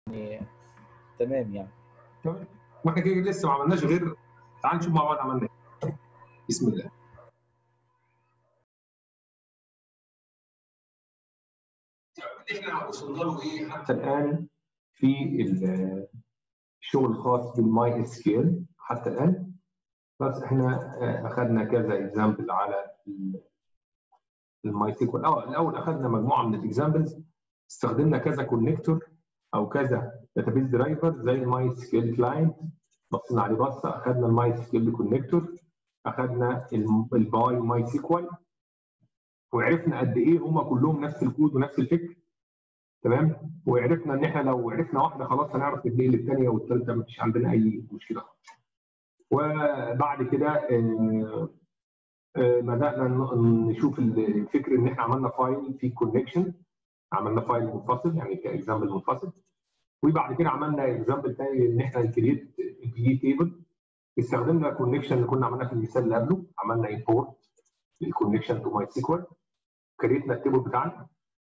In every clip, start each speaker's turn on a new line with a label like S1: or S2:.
S1: تمام يعني
S2: تمام واحنا كده لسه ما عملناش غير تعال نشوف مع بعض عملنا ايه بسم الله احنا وصلنا له ايه حتى الان في الشغل الخاص بالماي اس كيل حتى الان بس احنا اخذنا كذا اكزامبل على الماي سيكوال الاول اخذنا مجموعه من الاكزامبلز استخدمنا كذا كونكتور او كذا داتابيز درايفر زي الماي سكيل كلاينت بصينا عليه بصه اخذنا الماي سكيل كونكتور اخذنا الباي ماي سيكوال وعرفنا قد ايه هم كلهم نفس الكود ونفس الفكر تمام وعرفنا ان احنا لو عرفنا واحده خلاص هنعرف نتنقل للثانيه والثالثه مفيش عندنا اي مشكله وبعد كده بدانا نشوف الفكر ان احنا عملنا فايل فيه كونكشن عملنا فايل منفصل يعني كاكزامبل منفصل وبعد كده عملنا اكزامبل ثاني ان احنا نكريت بي تيبل استخدمنا كونكشن اللي كنا عملناه في المثال اللي قبله عملنا امبورت للكونكشن تو ماي سيكوال كريتنا التيبل بتاعنا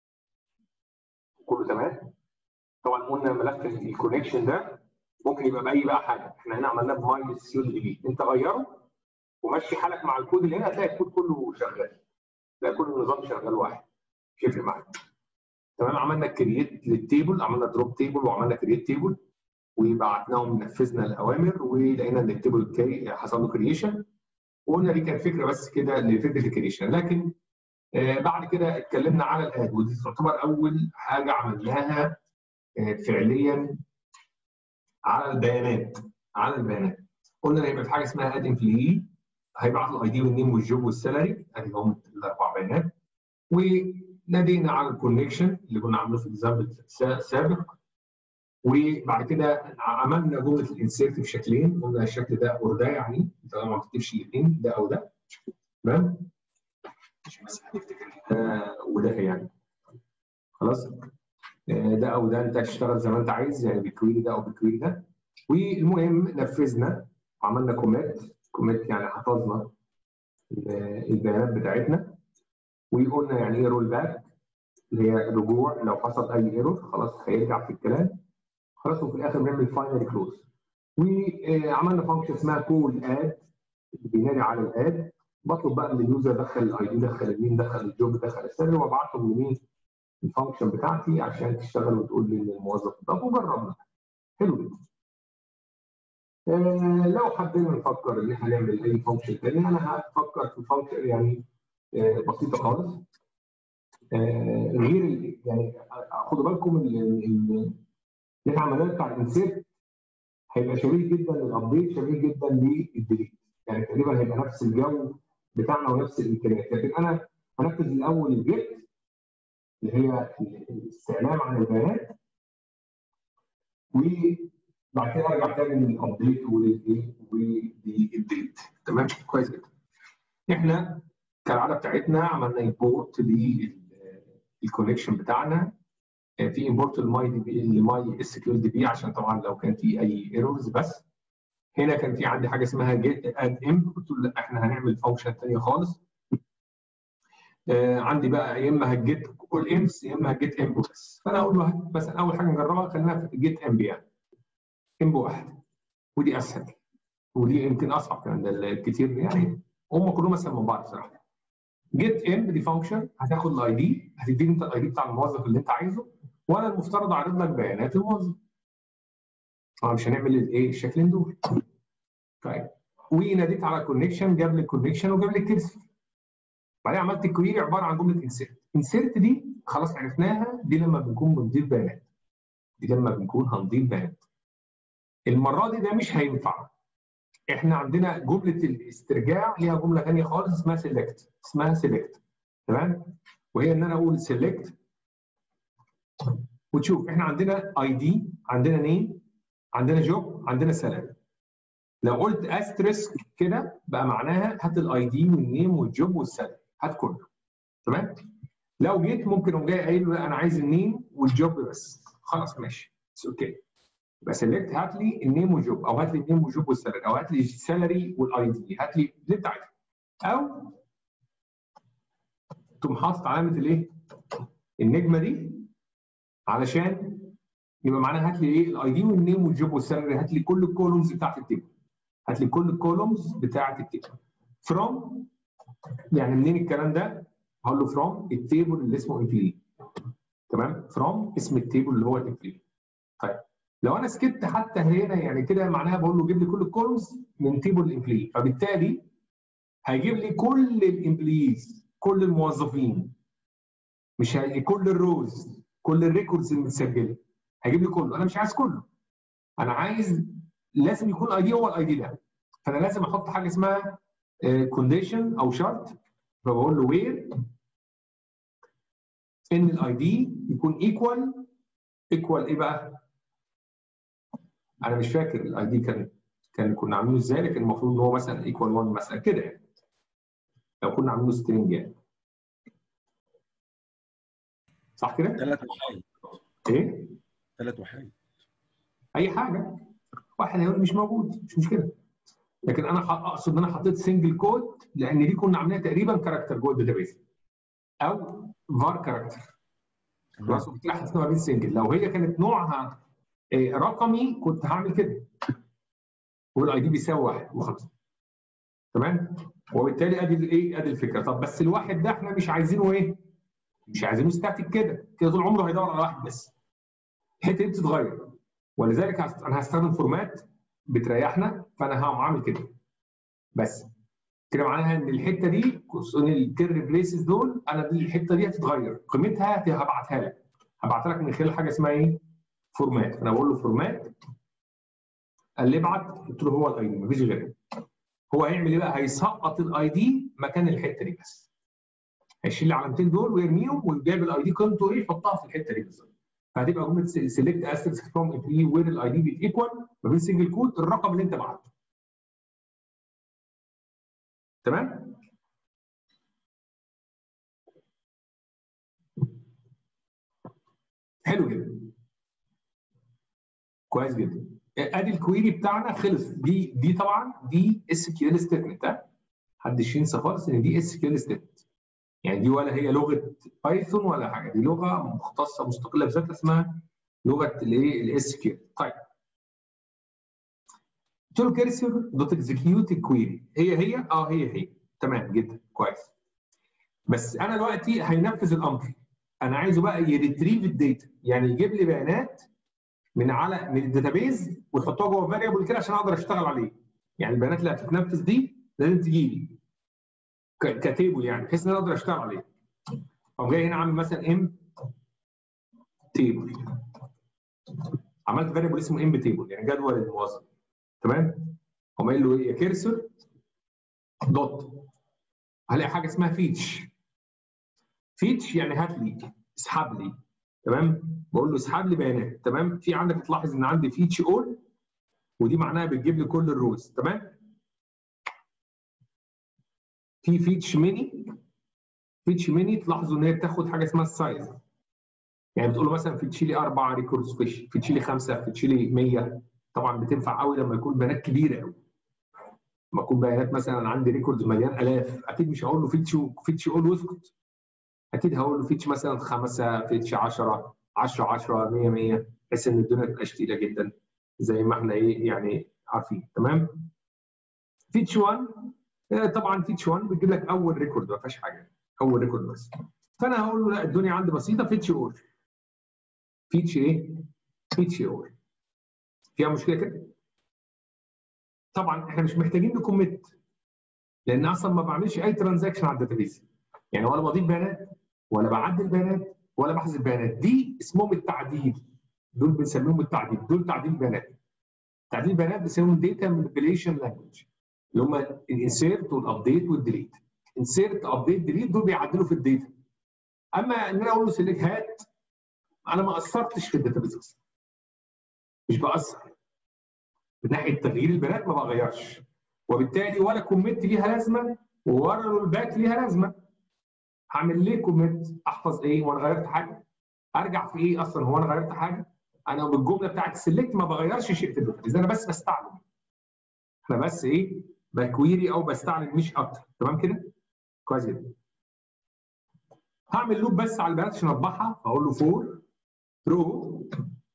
S2: كله تمام طبعا قلنا ملف الكونكشن ده ممكن يبقى باي بقى حاجه احنا هنا عملناه بماي سيول دي انت غيره ومشي حالك مع الكود اللي هنا هتلاقي الكود كله شغال تلاقي كل النظام شغال واحد مش يفرق معاك تمام عملنا كرييت للتيبل عملنا دروب تيبل وعملنا كرييت تيبل وبعتناهم نفذنا الاوامر ولقينا ان التيبل حصل له كرييشن وقلنا دي كانت فكره بس كده لفكره الكرييشن لكن آه بعد كده اتكلمنا على الاد ودي تعتبر اول حاجه عملناها آه فعليا على البيانات على البيانات قلنا هيبقى في حاجه اسمها اد امبلوي هيبعت الاي دي والنيم والجوب والسالري ادي هم الاربع بيانات ونادينا على الكونكشن اللي كنا عاملينه في الاكزامبل السابق وبعد كده عملنا جمله الانسيرت بشكلين قلنا الشكل ده اور ده يعني انت ما بتكتبش الاثنين ده او ده تمام عشان بس هنفتكر آه وده يعني خلاص آه ده او ده انت هتشتغل زي ما انت عايز يعني بكويري ده او بكويري ده والمهم نفذنا عملنا كوميت كوميت يعني حفظنا البيانات بتاعتنا وقلنا يعني ايه رول باك اللي هي رجوع لو حصل اي ايرور خلاص هيرجع في الكلام خلاص وفي الاخر بنعمل فاينل كلوز وعملنا فانكشن اسمها كول اد اللي بينادي على الاد بطلب بقى من اليوزر دخل الاي دي دخل المين دخل الجوب دخل السالري وابعتهم لمين الفانكشن بتاعتي عشان تشتغل وتقول لي ان الموظف ده وجربنا حلو جدا آه لو حبينا نفكر ان احنا نعمل اي فانكشن تاني انا هفكر في فانكشن يعني آه بسيطه خالص آه غير يعني خدوا بالكم اللي احنا عملناه بتاع الانسيرت هيبقى شبيه جدا للابديت شبيه جدا للديليت يعني تقريبا هيبقى نفس الجو بتاعنا ونفس الامكانيات لكن انا هنفذ الاول الجيت اللي هي الاستعلام عن البيانات وبعد كده ارجع تاني للابديت وللايه وللديليت تمام كويس جدا احنا كالعاده بتاعتنا عملنا امبورت للكونكشن بتاعنا في امبورت الماي دي بي الماي اس كيو دي بي عشان طبعا لو كان في اي ايرورز بس هنا كان في عندي حاجه اسمها جيت اد ام قلت له لا احنا هنعمل فانكشن ثانيه خالص آه عندي بقى يا اما هتجيت كل امس يا اما هتجيت ام بس فانا اقول له مثلا اول حاجه نجربها خلينا في جيت ام يعني ام واحد ودي اسهل ودي يمكن اصعب كمان ده الكتير يعني هم كلهم اسهل من بعض بصراحه جيت ام دي فانكشن هتاخد الاي دي هتديني انت الاي دي بتاع الموظف اللي انت عايزه وانا المفترض اعرض لك بيانات الموظف طبعا مش هنعمل الايه الشكلين دول طيب وناديت على كونكشن جاب لي الكونكشن وجاب لي الكيرسي بعدين عملت كويري عباره عن جمله انسيرت انسيرت دي خلاص عرفناها دي لما بنكون بنضيف بيانات دي لما بنكون هنضيف بيانات المره دي ده مش هينفع احنا عندنا جمله الاسترجاع ليها جمله ثانيه خالص اسمها سيلكت اسمها سيلكت تمام وهي ان انا اقول سيلكت وتشوف احنا عندنا اي دي عندنا نيم عندنا جوب عندنا سالري لو قلت استريسك كده بقى معناها هات الاي دي والنيم والجوب والسالري هات كله تمام لو جيت ممكن اقوم جاي قايل له لا انا عايز النيم والجوب بس خلاص ماشي اوكي يبقى سيلكت هات لي النيم والجوب او هات لي النيم والجوب والسالري او هات لي السالري والاي دي هات لي اللي انت عايزه او تقوم حاطط علامه الايه؟ النجمه دي علشان يبقى معناها هات لي ايه الاي دي والنيم والجوب والسالري هات لي كل الكولومز بتاعت التيبل هات لي كل الكولومز بتاعت التيبل فروم يعني منين الكلام ده؟ هقول له فروم التيبل اللي اسمه امبلي تمام فروم اسم التيبل اللي هو الامبلي طيب لو انا سكت حتى هنا يعني كده معناها بقول له جيب لي كل الكولومز من تيبل الامبلي فبالتالي هيجيب لي كل الامبليز كل الموظفين مش هي كل الروز كل الريكوردز المتسجله هيجيب لي كله انا مش عايز كله انا عايز لازم يكون الاي دي هو الاي دي ده فانا لازم احط حاجه اسمها كونديشن او شرط فبقول له وير ان الاي دي يكون ايكوال ايكوال ايه بقى؟ انا مش فاكر الاي دي كان كان كنا عاملينه ازاي لكن المفروض ان هو مثلا ايكوال 1 مثلا كده يعني لو كنا عاملينه سترينج يعني صح كده؟
S1: ثلاث وحايد
S2: ايه؟
S1: ثلاث وحايد
S2: اي حاجه واحد هيقول مش موجود مش مشكله لكن انا اقصد ان انا حطيت سنجل كود لان دي كنا عاملينها تقريبا كاركتر جوه الداتابيز او فار كاركتر خلاص وبالتالي حطينا ما بين سنجل لو هي كانت نوعها رقمي كنت هعمل كده والاي دي بيساوي واحد وخلاص تمام وبالتالي ادي الايه ادي الفكره طب بس الواحد ده احنا مش عايزينه ايه مش عايزينه ستاتيك كده كده طول عمره هيدور على واحد بس الحته دي بتتغير ولذلك انا هستخدم فورمات بتريحنا فانا هقوم عامل كده بس كده معناها ان الحته دي الكير ريبليسز دول انا دي الحته دي هتتغير قيمتها هبعتها لك هبعتها لك من خلال حاجه اسمها ايه؟ فورمات انا بقول له فورمات قال لي ابعت قلت له هو الاي دي مفيش غيره هو هيعمل ايه بقى؟ هيسقط الاي دي مكان الحته دي بس هيشيل العلامتين دول ويرميهم ويجيب الاي دي قيمته ايه يحطها في الحته دي بالظبط فهتبقى جمله سيلكت استريكس فروم امبلي وير الاي دي بيت ايكوال ما بين سنجل كود الرقم اللي انت بعته تمام؟ حلو جدا كويس جدا ادي الكويري بتاعنا خلص دي دي طبعا دي اس كيو ال ستيتمنت محدش ينسى خالص ان دي اس كيو ال ستيتمنت يعني دي ولا هي لغه بايثون ولا حاجه دي لغه مختصه مستقله بذاتها اسمها لغه الايه الاس كيو طيب قلت له كيرسر دوت اكزكيوت الكويري هي هي اه هي هي تمام جدا كويس بس انا دلوقتي هينفذ الامر انا عايزه بقى يريتريف الداتا يعني يجيب لي بيانات من على من الداتابيز ويحطها جوه فاريبل كده عشان اقدر اشتغل عليه يعني البيانات اللي هتتنفذ دي لازم تجي لي كتيبل يعني بحيث ان انا اقدر اشتغل عليه اقوم جاي هنا عامل مثلا ام تيبل عملت فاريبل اسمه ام تيبل يعني جدول الموظف تمام اقوم قايل له ايه يا كيرسر دوت هلاقي حاجه اسمها فيتش فيتش يعني هات لي اسحب لي تمام بقول له اسحب لي بيانات تمام في عندك تلاحظ ان عندي فيتش اول ودي معناها بتجيب لي كل الروز تمام في فيتش ميني فيتش ميني تلاحظوا ان هي بتاخد حاجه اسمها السايز يعني بتقول له مثلا فيتش لي اربع ريكوردز فيش فيتش لي خمسه فيتش لي 100 طبعا بتنفع قوي لما يكون بيانات كبيره قوي لما يكون بيانات مثلا عندي ريكوردز مليان الاف اكيد مش هقول له فيتش فيتش اول واسكت اكيد هقول له فيتش مثلا خمسه فيتش 10 10 10 100 100 بحيث ان الدنيا تبقى شديده جدا زي ما احنا ايه يعني عارفين تمام فيتش 1 طبعا فيتش 1 بتجيب لك اول ريكورد ما فيهاش حاجه اول ريكورد بس فانا هقول له لا الدنيا عندي بسيطه فيتش اور فيتش ايه؟ فيتش اور فيها مشكله كده؟ طبعا احنا مش محتاجين نكوميت لان اصلا ما بعملش اي ترانزاكشن على الداتابيز يعني ولا بضيف بيانات ولا بعدل بيانات ولا بحذف بيانات دي اسمهم التعديل دول بنسميهم التعديل دول تعديل بيانات تعديل بيانات بنسميهم داتا مانيبيوليشن لانجوج اللي هم الانسيرت والابديت والديليت انسيرت ابديت ديليت دول بيعدلوا في الداتا اما ان انا اقول له سيلكت هات انا ما اثرتش في الداتابيز اصلا مش باثر من ناحيه تغيير البيانات ما بغيرش وبالتالي ولا كوميت ليها لازمه ولا رول باك ليها لازمه هعمل ليه كوميت احفظ ايه وانا غيرت حاجه ارجع في ايه اصلا هو انا غيرت حاجه انا بالجمله بتاعت السلكت ما بغيرش شيء في الداتابيز انا بس بستعلم انا بس ايه بكويري او بستعلم مش اكتر تمام كده كويس جدا هعمل لوب بس على البيانات عشان اطبعها اقول له فور رو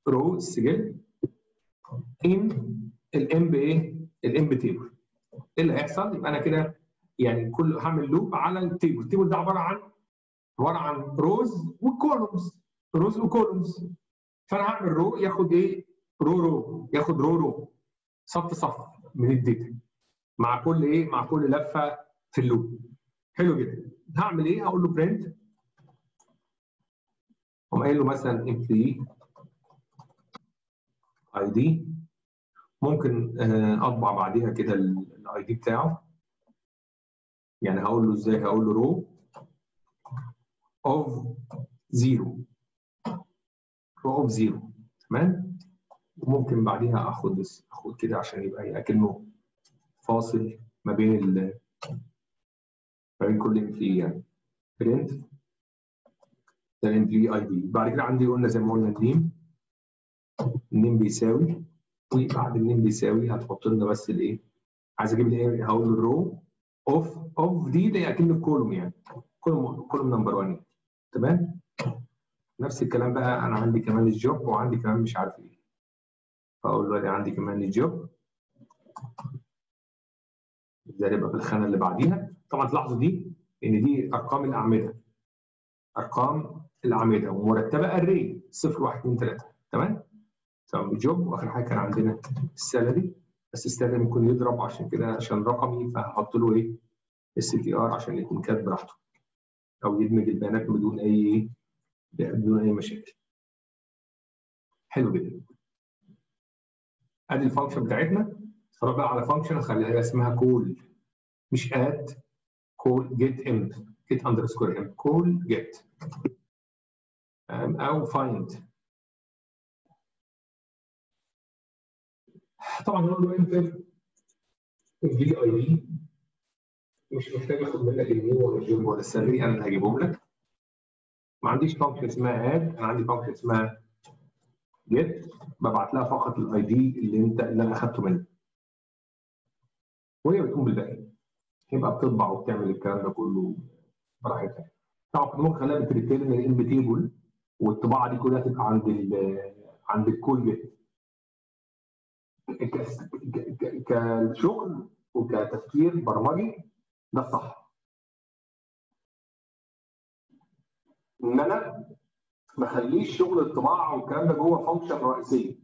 S2: رو السجل ان الام بايه؟ الام بتيبل ايه اللي هيحصل؟ يبقى انا كده يعني كل هعمل لوب على التيبل، التيبل ده عباره عن عباره عن روز وكولومز روز وكولومز فانا هعمل رو ياخد ايه؟ رو رو ياخد رو رو صف صف من الداتا مع كل ايه؟ مع كل لفه في اللوب حلو جدا هعمل ايه؟ هقول له برنت اقوم قايل له مثلا امبلي اي دي ممكن اطبع بعديها كده الاي دي بتاعه يعني هقول له ازاي هقول له رو اوف زيرو رو اوف زيرو تمام وممكن بعديها اخد اخد كده عشان يبقى اكنه فاصل ما بين ال ما بين كل امبلي يعني برنت ده الامبلي اي دي بعد كده عندي قلنا زي ما قلنا النيم النيم بيساوي وبعد النيم بيساوي هتحط لنا بس الايه عايز اجيب الايه هقول له رو اوف اوف دي ده اكن الكولوم يعني كولوم كولوم نمبر 1 تمام نفس الكلام بقى انا عندي كمان الجوب وعندي كمان مش عارف ايه فاقول له عندي كمان الجوب ده هيبقى في الخانه اللي بعديها طبعا تلاحظوا دي ان دي ارقام الاعمده ارقام الاعمده ومرتبه اري 0 1 2 3 تمام تمام الجوب واخر حاجه كان عندنا السالري بس السالري ممكن يضرب عشان كده عشان رقمي فهحط له ايه اس تي ار عشان يكون كاتب براحته او يدمج البيانات بدون اي بدون اي مشاكل حلو جدا ادي الفانكشن بتاعتنا اتفرج بقى على فانكشن خليها اسمها كول مش اد كول جيت ام جيت اندرسكور ام كول جيت او فايند طبعا نقول له انتر الجي اي دي مش محتاج اخد منك النيو ولا الجوب ولا السالري انا اللي هجيبهم لك ما عنديش فانكشن اسمها اد انا عندي فانكشن اسمها جيت ببعت لها فقط الاي دي اللي انت اللي انا اخدته منك وهي بتقوم بالباقي يبقى بتطبع وبتعمل الكلام ده كله براحتها طبعا كنت ممكن اخليها بتريتيرن الام تيبل والطباعه دي كلها تبقى عند ال عند الكول جيت كشغل وكتفكير برمجي ده الصح ان انا ما اخليش شغل الطباعه والكلام ده جوه فانكشن رئيسيه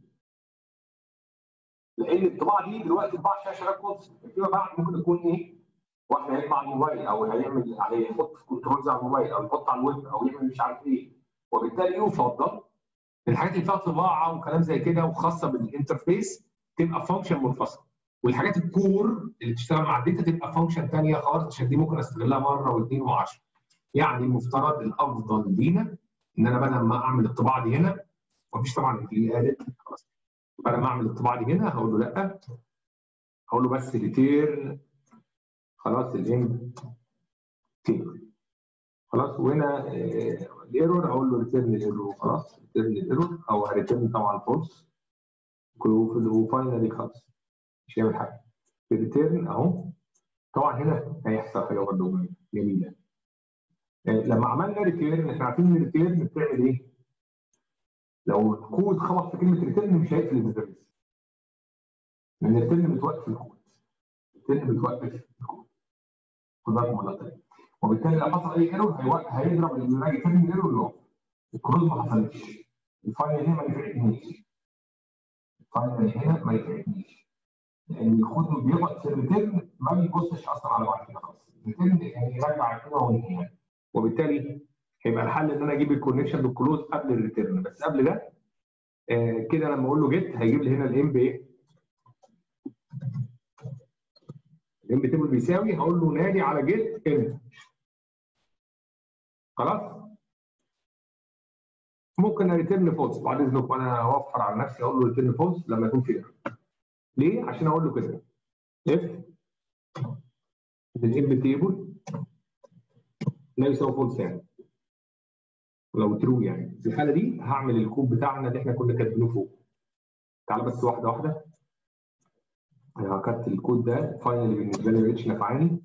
S2: لان الطباعه دي دلوقتي طباعه فيها شغال كونسبت فيما بعد ممكن تكون ايه واحد هيطبع على الموبايل او هيعمل هيحط كنترولز على الموبايل او يحط على الويب او يعمل مش عارف ايه وبالتالي يفضل الحاجات اللي فيها طباعه وكلام زي كده وخاصه بالانترفيس تبقى فانكشن منفصل والحاجات الكور اللي بتشتغل مع الداتا تبقى فانكشن ثانيه خالص عشان دي ممكن استغلها مره واثنين وعشرة يعني المفترض الافضل لينا ان انا بدل ما اعمل الطباعه دي هنا مفيش طبعا اللي قالت خلاص بدل ما اعمل الطباعه دي هنا هقول له لا هقول له بس ريتيرن خلاص الام تيبل خلاص وهنا الايرور هقول له ريتيرن الايرور خلاص ريتيرن الايرور او هريتيرن طبعا فولس وفاينلي خلاص مش هيعمل حاجه الريتيرن اهو طبعا هنا هيحصل حاجه برضه جميله لما عملنا ريتيرن احنا عارفين ان الريتيرن بتعمل ايه؟ لو الكود خبط في كلمه ريتيرن مش هيقفل الداتابيس لان الريتيرن بتوقف الكود الريتيرن بتوقف الكود خد بالك من النقطه وبالتالي لو حصل اي ايرور هيضرب الريتيرن ايرور يقف الكروز ما حصلتش الفاينل هنا ما نفعتنيش الفاينل هنا ما نفعتنيش لان الكود بيغلط في الريتيرن ما بيبصش اصلا على بعد كده خالص الريتيرن يعني يرجع القيمه وينهيها وبالتالي هيبقى الحل ان انا اجيب الكونكشن بالكلوز قبل الريتيرن بس قبل ده آه كده لما اقول له جيت هيجيب لي هنا الام بايه؟ الام تيبل بيساوي هقول له نادي على جيت ام خلاص؟ ممكن ريتيرن فولس بعد اذنكم انا اوفر على نفسي اقول له ريتيرن فولس لما يكون في ايرور ليه؟ عشان اقول له كده اف الام تيبل لا يساوي فولس يعني لو ترو يعني في الحاله دي هعمل الكود بتاعنا اللي احنا كنا كاتبينه فوق تعال بس واحده واحده انا هكتب الكود ده فاينلي بالنسبه لي ما بقتش نفعاني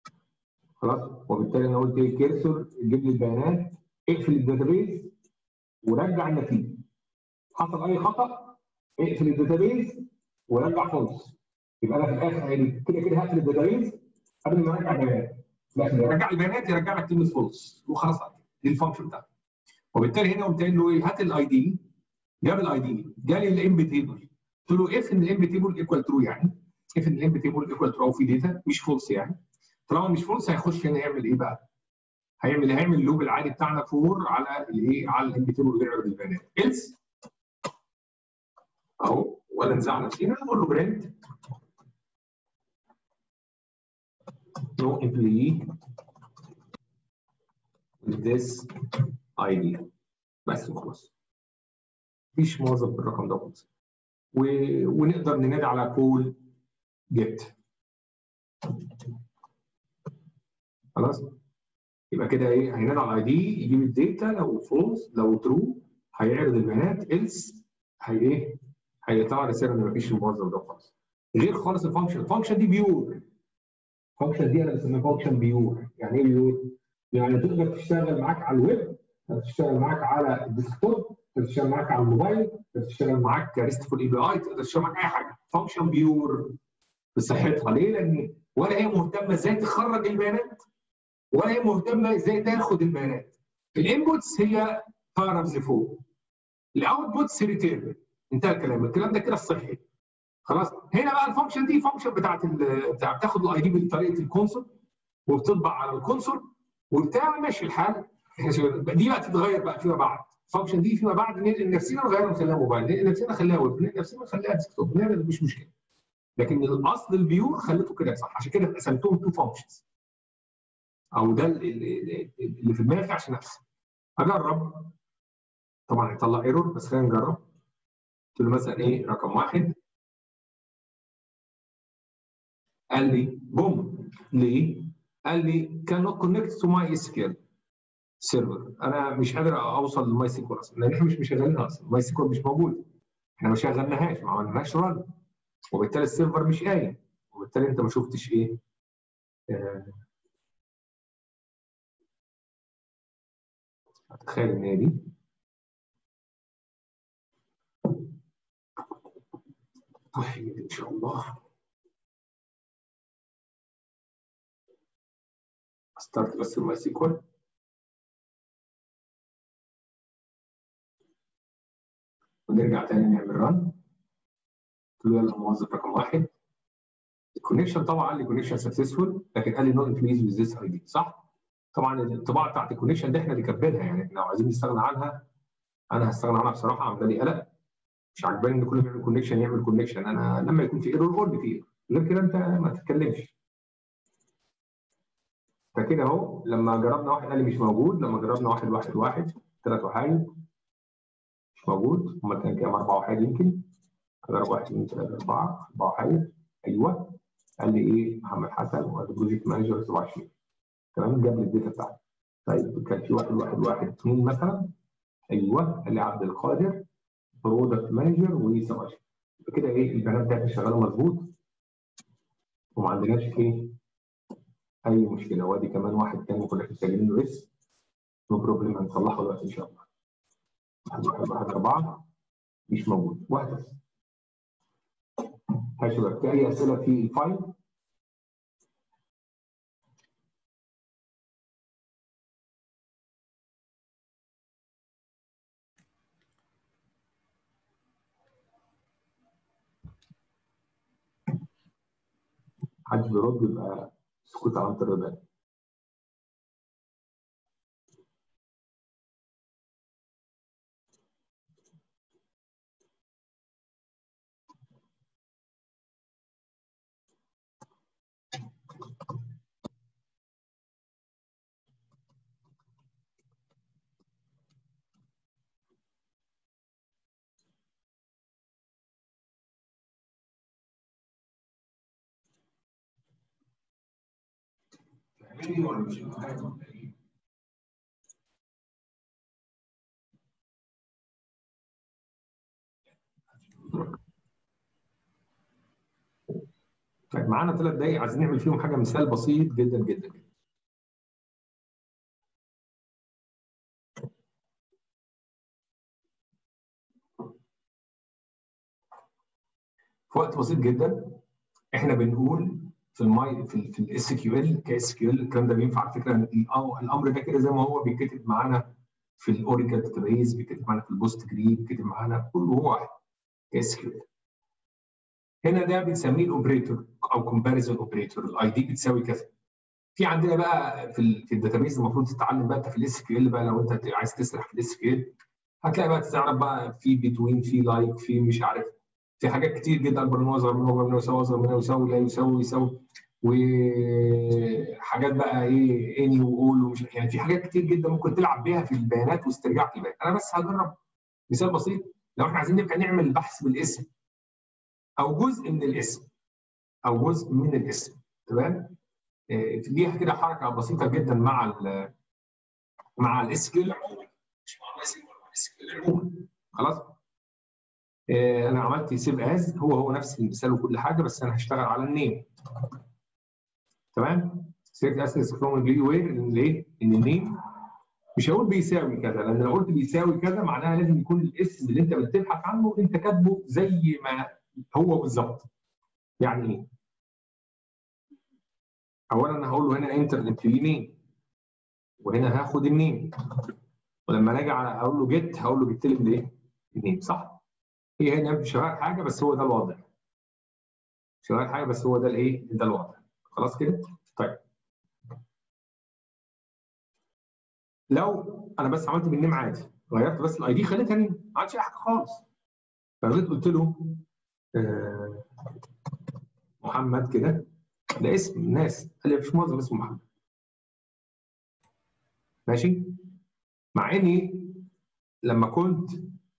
S2: خلاص وبالتالي انا قلت ايه كيرسور جيب لي البيانات اقفل الداتابيز ورجع النتيجه حصل اي خطا اقفل الداتابيز ورجع فولس يبقى انا في الاخر هيجي كده كده هقفل الداتابيز قبل ما ارجع البيانات لكن يرجع البيانات يرجع لك كلمه فولس وخلاص دي الفانكشن بتاعته وبالتالي هنا قمت قايل له ايه هات الاي دي جاب الاي دي جالي الام تيبل قلت له اف ان الام تيبل ايكوال ترو يعني اف ان الام تيبل ايكوال ترو في داتا مش فولس يعني طالما مش فولس هيخش هنا يعمل ايه بقى؟ هيعمل هيعمل اللوب العادي بتاعنا فور على الايه على الام تيبل ويعرض البيانات إلس اهو ولا نزعل نفسنا نقول له برنت no employee with this ID بس وخلاص مفيش موظف بالرقم دوت و... ونقدر ننادي على كول جيت خلاص يبقى كده ايه هينادي على الاي دي يجيب الداتا لو فولس لو ترو هيعرض البيانات إلس هي ايه هيطلع رساله ان مفيش الموظف ده خالص غير خالص الفانكشن الفانكشن دي بيور الفانكشن دي انا بسميها فانكشن بيور يعني ايه بيور؟ يعني تقدر تشتغل معاك على الويب تشتغل معاك على الديسكتوب تشتغل معاك على الموبايل تشتغل معاك ريستفول اي بي اي تقدر تشتغل معاك اي حاجه فانكشن بيور بصحتها ليه؟ لان ولا هي مهتمه ازاي تخرج البيانات ولا هي مهتمه ازاي تاخد البيانات الانبوتس هي بارامز لفوق الاوتبوتس ريتيرن انتهى الكلام الكلام ده كده الصحي خلاص هنا بقى الفانكشن دي فانكشن بتاعت بتاع بتاخد الاي دي بطريقه الكونسول وبتطبع على الكونسول وبتاع ماشي الحال دي بقى تتغير بقى فيما بعد الفانكشن دي فيما بعد ننقل نفسنا نغيرها نخليها موبايل ننقل نفسنا نخليها ويب ننقل نفسنا نخليها ديسكتوب نعمل مش مشكله لكن الاصل البيور خليته كده صح عشان كده قسمتهم تو فانكشنز او ده اللي في دماغي عشان اقسم اجرب طبعا هيطلع ايرور بس خلينا نجرب قلت له مثلا ايه رقم واحد قال لي بوم ليه؟ قال لي cannot connect to my SQL سيرفر انا مش قادر اوصل للماي سيكوال اصلا لان احنا مش مشغلينها اصلا الماي سيكوال مش موجود احنا ما شغلناهاش ما عملناش رن وبالتالي السيرفر مش قايم وبالتالي انت ما شفتش ايه آه اتخيل ان هي دي طيب ان شاء الله ستارت بس الماي سيكوال ونرجع تاني نعمل رن قلت له يلا موظف رقم واحد الكونكشن طبعا قال لي كونكشن سكسسفول لكن قال لي نو انكريز ويز ذيس اي دي صح؟ طبعا الطباعه بتاعت الكونكشن دي احنا اللي كاتبينها يعني احنا لو عايزين نستغنى عنها انا هستغنى عنها بصراحه عامله لي قلق مش عاجباني ان كل ما يعمل كونكشن يعمل كونكشن انا لما يكون في ايرور قول لي في ايرور غير كده انت ما تتكلمش فكده اهو لما جربنا واحد قال لي مش موجود لما جربنا واحد واحد واحد ثلاث وحايد مش موجود هما كان كام اربعه وحايد يمكن اجرب واحد اثنين ثلاثه اربعه اربعه وحايد ايوه قال لي ايه محمد حسن وادي بروجكت مانجر 27 تمام جاب لي الداتا بتاعتي طيب كان في واحد واحد واحد اثنين مثلا ايوه قال لي عبد القادر برودكت مانجر و 27 كده ايه البيانات بتاعتي شغاله مظبوط وما عندناش ايه اي مشكله وادي كمان واحد تاني كنا مسجلين له اس نو بروبلم هنصلحه دلوقتي ان شاء الله واحد واحد واحد اربعه مش موجود واحد بس هاي شباب في اي اسئله في الفايل محدش بيرد يبقى سكوت عن الرضا فاهمني ولا مش فاهم؟ طيب معانا ثلاث دقايق عايزين نعمل فيهم حاجه مثال بسيط جدا جدا جدا في وقت بسيط جدا احنا بنقول في الماي في, في الاس كيو ال كاس كيو ال الكلام ده بينفع على فكره الامر ده كده زي ما هو بيتكتب معانا في الاوريكل داتابيز بيتكتب معانا في البوست جري بيتكتب معانا كله هو واحد كاس كيو ال هنا ده بنسميه الاوبريتور او كومباريزون اوبريتور الاي دي بتساوي كذا في عندنا بقى في في الداتابيز المفروض تتعلم بقى انت في الاس كيو ال بقى لو انت عايز تسرح في الاس كيو ال هتلاقي بقى تعرف بقى في بتوين في لايك في مش عارف في حاجات كتير جدا اكبر من اصغر من اكبر من يساوي اصغر من يساوي لا يساوي يساوي وحاجات بقى ايه اني واول ومش يعني في حاجات كتير جدا ممكن تلعب بيها في البيانات واسترجاع في البيانات انا بس هجرب مثال بسيط لو احنا عايزين نبقى نعمل بحث بالاسم او جزء من الاسم او جزء من الاسم تمام دي كده حركه بسيطه جدا مع ال مع الاس كيو مش مع الاس كيو خلاص انا عملت سيف از هو هو نفس المثال وكل حاجه بس انا هشتغل على النيم تمام سيف اسس فروم جلي وير ان ايه ان النيم مش هقول بيساوي كذا لان لو قلت بيساوي كذا معناها لازم يكون الاسم اللي انت بتبحث عنه انت كاتبه زي ما هو بالظبط يعني ايه اولا انا هقول له هنا انتر لي نيم وهنا هاخد النيم ولما راجع اقول له جيت هقول له جبت لي الايه النيم صح هي هنا مش شغال حاجه بس هو ده الوضع شغال حاجه بس هو ده الايه ده الوضع خلاص كده طيب لو انا بس عملت بالنيم عادي غيرت بس الاي دي خليتها نيم ما عادش اي حاجه خالص فجيت قلت له آه محمد كده ده اسم الناس قال لي مش موظف اسمه محمد ماشي مع اني لما كنت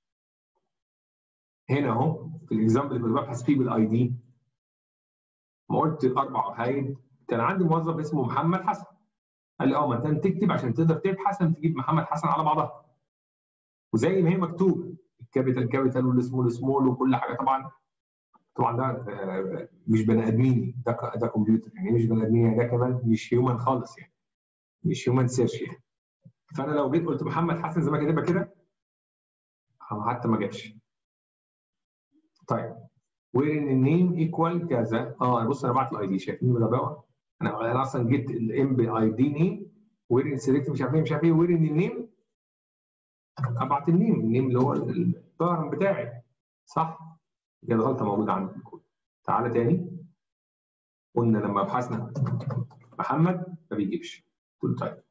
S2: هنا اهو في الاكزامبل اللي كنت ببحث فيه بالاي دي ما قلت الاربع وحايد كان عندي موظف اسمه محمد حسن قال لي اه ما انت تكتب عشان تقدر تبحث لازم تجيب محمد حسن على بعضها وزي ما هي مكتوبه الكابيتال كابيتال والسمول سمول وكل حاجه طبعا طبعا ده مش بني ادمين ده ده كمبيوتر يعني مش بني ادمين ده كمان مش هيومن خالص يعني مش هيومن سيرش يعني فانا لو جيت قلت محمد حسن زي ما كاتبها كده حتى ما جاش طيب وير ان النيم ايكوال كذا اه بص انا بعت الاي دي شايفين الغباوه انا انا اصلا جيت الام بي اي دي نيم وير ان سيلكت مش عارف ايه مش عارف ايه وير ان النيم ابعت النيم النيم اللي هو الظاهر بتاعي صح؟ دي الغلطه موجوده عندي في الكود تعالى تاني قلنا لما بحثنا محمد ما بيجيبش قلت طيب